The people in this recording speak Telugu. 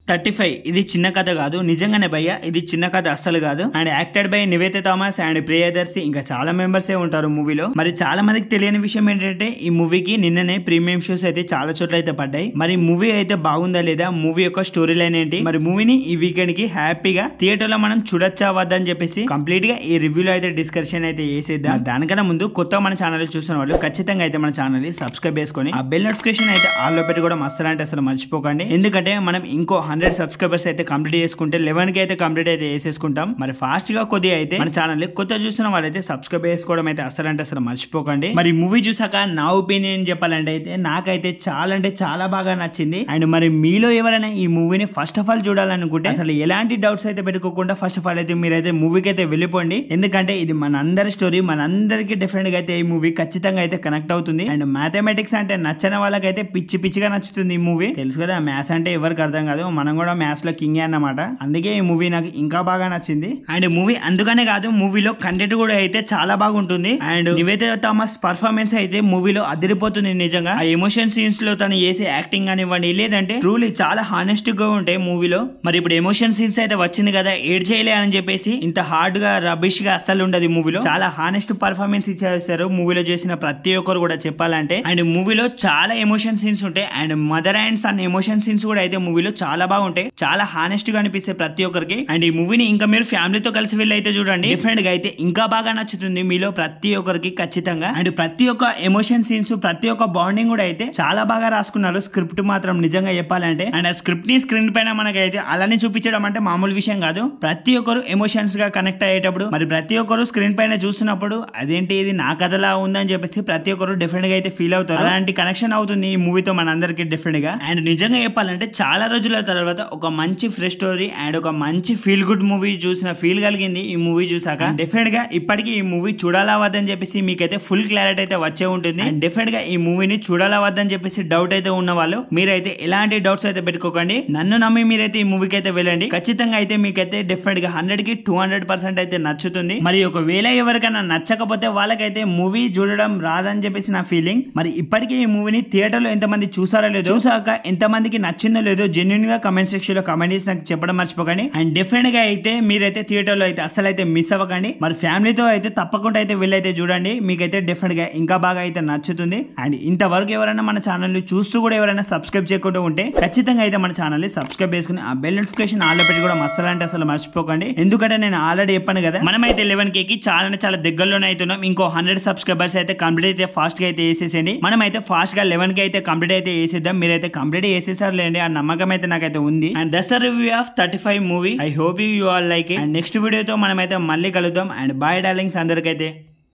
థర్టీ ఫైవ్ ఇది చిన్న కథ కాదు నిజంగానే భయ్య ఇది చిన్న కథ అస్సలు కాదు and acted by Nivetha Thomas and Priyadarshi ఇంకా చాలా మెంబర్స్ ఏ ఉంటారు మూవీలో మరి చాలా మందికి తెలియని విషయం ఏంటంటే ఈ మూవీకి నిన్ననే ప్రీమియం షోస్ అయితే చాలా చోట్ల అయితే పడ్డాయి మరి మూవీ అయితే బాగుందా లేదా మూవీ యొక్క స్టోరీ లైన్ ఏంటి మరి మూవీని ఈ వీకెండ్ కి హ్యాపీగా థియేటర్ లో మనం చూడొచ్చా వద్దా అని చెప్పేసి కంప్లీట్ గా ఈ రివ్యూలో అయితే డిస్కషన్ అయితే చేసేద్దాం దానికన్నా ముందు కొత్త మన ఛానల్ చూసిన వాళ్ళు ఖచ్చితంగా అయితే మన ఛానల్ ని సబ్స్క్రైబ్ చేసుకొని ఆ బెల్ నోటిఫికేషన్ అయితే ఆల్ లో పెట్టి కూడా మస్తు అంటే అసలు మర్చిపోకండి ఎందుకంటే మనం ఇంకో హండ్రెడ్ సబ్స్క్రైబర్స్ అయితే కంప్లీట్ చేసుకుంటే లెవెన్ కి అయితే కంప్లీట్ అయితే చేసేసుకుంటాం మరి ఫాస్ట్ గా కొద్దిగా అయితే మన ఛానల్ ని కొత్త చూస్తున్న వాళ్ళైతే సబ్స్క్రైబ్ చేసుకోవడం అయితే అసలు అంటే అసలు మర్చిపోకండి మరి మూవీ చూసాక నా ఒపీనియన్ చెప్పాలంటే అయితే నాకైతే చాలా అంటే చాలా బాగా నచ్చింది అండ్ మరి మీలో ఎవరైనా ఈ మూవీని ఫస్ట్ ఆఫ్ ఆల్ చూడాలనుకుంటే అసలు ఎలాంటి డౌట్స్ అయితే పెట్టుకోకుండా ఫస్ట్ ఆఫ్ ఆల్ అయితే మీరైతే మూవీకి అయితే వెళ్ళిపోండి ఎందుకంటే ఇది మన అందరి స్టోరీ మన అందరికి డిఫరెంట్ గా అయితే ఈ మూవీ ఖచ్చితంగా అయితే కనెక్ట్ అవుతుంది అండ్ మ్యాథమెటిక్స్ అంటే నచ్చని వాళ్ళకైతే పిచ్చి పిచ్చిగా నచ్చుతుంది ఈ మూవీ తెలుసు కదా మ్యాథ్స్ అంటే ఎవరికి అర్థం కాదు మనం కూడా మ్యాథ్స్ లో కింగ్ అన్నమాట అందుకే ఈ మూవీ నాకు ఇంకా బాగా నచ్చింది అండ్ మూవీ అందుకనే కాదు మూవీలో కంటెంట్ కూడా అయితే చాలా బాగుంటుంది అండ్ నివేదిత థామస్ పర్ఫార్మెన్స్ అయితే మూవీలో అదిరిపోతుంది నిజంగా ఆ ఎమోషన్ సీన్స్ లో తను చేసే యాక్టింగ్ కానివ్వండి లేదంటే ట్రూలీ చాలా హానెస్ట్ గా ఉంటాయి మూవీలో మరి ఇప్పుడు ఎమోషన్ సీన్స్ అయితే వచ్చింది కదా ఏడ్ చేయలే అని చెప్పేసి ఇంత హార్డ్ గా రబిష్ గా అస్సలు ఉండదు మూవీలో చాలా హానెస్ట్ పర్ఫార్మెన్స్ ఇచ్చేస్తారు మూవీలో చేసిన ప్రతి ఒక్కరు కూడా చెప్పాలంటే అండ్ మూవీలో చాలా ఎమోషన్ సీన్స్ ఉంటాయి and mother and son emotion scenes కూడా అయితే మూవీలో చాలా బాగుంటాయి చాలా హానెస్ట్ గా అనిపిస్తాయి ప్రతి ఒక్కరికి అండ్ ఈ మూవీని ఇంకా మీరు ఫ్యామిలీతో కలిసి వెళ్ళి అయితే చూడండి డిఫరెంట్ గా అయితే ఇంకా బాగా నచ్చుతుంది మీలో ప్రతి ఒక్కరికి ఖచ్చితంగా అండ్ ప్రతి ఒక్క ఎమోషన్ సీన్స్ ప్రతి ఒక్క బాండింగ్ కూడా అయితే చాలా బాగా రాసుకున్నారు స్క్రిప్ట్ మాత్రం నిజంగా చెప్పాలంటే అండ్ ఆ స్క్రిప్ట్ ని స్క్రీన్ పైన మనకైతే అలానే చూపించడం అంటే మామూలు విషయం కాదు ప్రతి ఒక్కరు ఎమోషన్స్ గా కనెక్ట్ అయ్యేటప్పుడు మరి ప్రతి ఒక్కరు స్క్రీన్ పైన చూస్తున్నప్పుడు అదేంటి ఇది నా కథలా ఉందని చెప్పేసి ప్రతి ఒక్కరు డిఫరెంట్ గా అయితే ఫీల్ అవుతారు అలాంటి కనెక్షన్ అవుతుంది ఈ మూవీతో మనందరికి డిఫరెంట్ గా అండ్ నిజంగా చెప్పాలంటే చాలా రోజుల తర్వాత ఒక మంచి ఫ్రెష్ స్టోరీ అండ్ ఒక మంచి ఫీల్ గుడ్ మూవీ చూసిన ఫీల్ కలిగింది ఈ మూవీ చూసాక డెఫినెట్ గా ఇప్పటికీ ఈ మూవీ చూడాలా వద్దని చెప్పేసి మీకైతే ఫుల్ క్లారిటీ అయితే వచ్చే ఉంటుంది అండ్ డెఫినెట్ గా ఈ మూవీని చూడాలా వద్దని చెప్పేసి డౌట్ అయితే ఉన్న వాళ్ళు మీరైతే ఎలాంటి డౌట్స్ అయితే పెట్టుకోకండి నన్ను నమ్మి మీరైతే ఈ మూవీకి అయితే వెళ్ళండి ఖచ్చితంగా అయితే మీకైతే డెఫినెట్ గా హండ్రెడ్ కి టూ హండ్రెడ్ పర్సెంట్ అయితే నచ్చుతుంది మరి ఒకవేళ ఎవరికైనా నచ్చకపోతే వాళ్ళకైతే మూవీ చూడడం రాదని చెప్పేసి నా ఫీలింగ్ మరి ఇప్పటికే ఈ మూవీని థియేటర్ లో ఎంతమంది చూసారో లేదో చూసాక ఎంతమందికి నచ్చిందో లేదో జెన్యున్ గా కమెంట్ సెక్షన్ లో కమెంట్ చేసి నాకు చెప్పడం మర్చిపోకండి అండ్ డెఫినెట్ గా అయితే మీరైతే థియేటర్ లో అయితే అసలు అయితే మిస్ అవ్వకండి మరి ఫ్యామిలీతో అయితే తప్పకుండా అయితే వెళ్ళైతే చూడండి మీకైతే డెఫినెట్ గా ఇంకా బాగా అయితే నచ్చుతుంది అండ్ ఇంతవరకు ఎవరైనా మన ఛానల్ ని చూస్తూ కూడా ఎవరైనా సబ్స్క్రైబ్ చేయకుండా ఉంటే ఖచ్చితంగా అయితే మన ఛానల్ ని సబ్స్క్రైబ్ చేసుకుని ఆ బెల్ నోటిఫికేషన్ ఆల్ పెట్టి కూడా మస్తలు అంటే అసలు మర్చిపోకండి ఎందుకంటే నేను ఆల్రెడీ చెప్పాను కదా మనమైతే లెవెన్ కే కి చాలా అంటే చాలా దగ్గరలోనే అవుతున్నాం ఇంకో హండ్రెడ్ సబ్స్క్రైబర్స్ అయితే కంప్లీట్ అయితే ఫాస్ట్ గా అయితే వేసేసేయండి మనమైతే ఫాస్ట్ గా లెవెన్ కి అయితే కంప్లీట్ అయితే వేసేద్దాం మీరైతే కంప్లీట్ చేసేసారు లేండి ఆ నమ్మకం అయితే నాకైతే ఉంది and thus the review of thirty five movie I hope you you all like and next వీడియోతో మనమైతే మళ్ళీ కలుద్దాం అండ్ బాయ్ డార్లింగ్స్ అందరికైతే